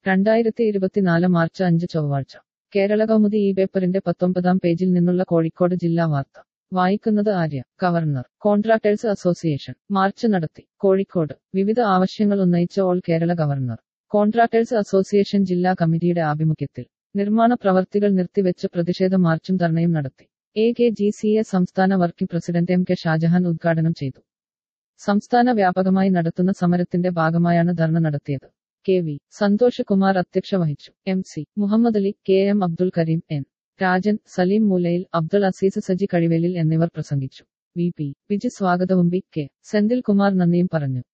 രണ്ടായിരത്തി ഇരുപത്തിനാല് മാർച്ച് അഞ്ച് ചൊവ്വാഴ്ച കേരള കൗമുദി ഈ പേപ്പറിന്റെ പത്തൊമ്പതാം പേജിൽ നിന്നുള്ള കോഴിക്കോട് ജില്ലാ വാർത്ത വായിക്കുന്നത് Arya governor contractors association March നടത്തി കോഴിക്കോട് വിവിധ ആവശ്യങ്ങൾ ഉന്നയിച്ച all Kerala governor contractors association ജില്ലാ കമ്മിറ്റിയുടെ ആഭിമുഖ്യത്തിൽ നിർമ്മാണ പ്രവർത്തികൾ നിർത്തിവെച്ച് പ്രതിഷേധ മാർച്ചും ധർണയും നടത്തി A K G C A സംസ്ഥാന working president M K Shajahan ഉദ്ഘാടനം ചെയ്തു സംസ്ഥാന വ്യാപകമായി നടത്തുന്ന സമരത്തിന്റെ ഭാഗമായാണ് ധർണ നടത്തിയത് കെ വി സന്തോഷ് കുമാർ അധ്യക്ഷ വഹിച്ചു M C Muhammad Ali K M Abdul Kareem N Rajan Saleem Moolayil Abdul Azeez Saji കഴിവേലിൽ എന്നിവർ പ്രസംഗിച്ചു വി പി വിജി സ്വാഗതവും ബി കെ സെന്തിൽ കുമാർ നന്ദിയും പറഞ്ഞു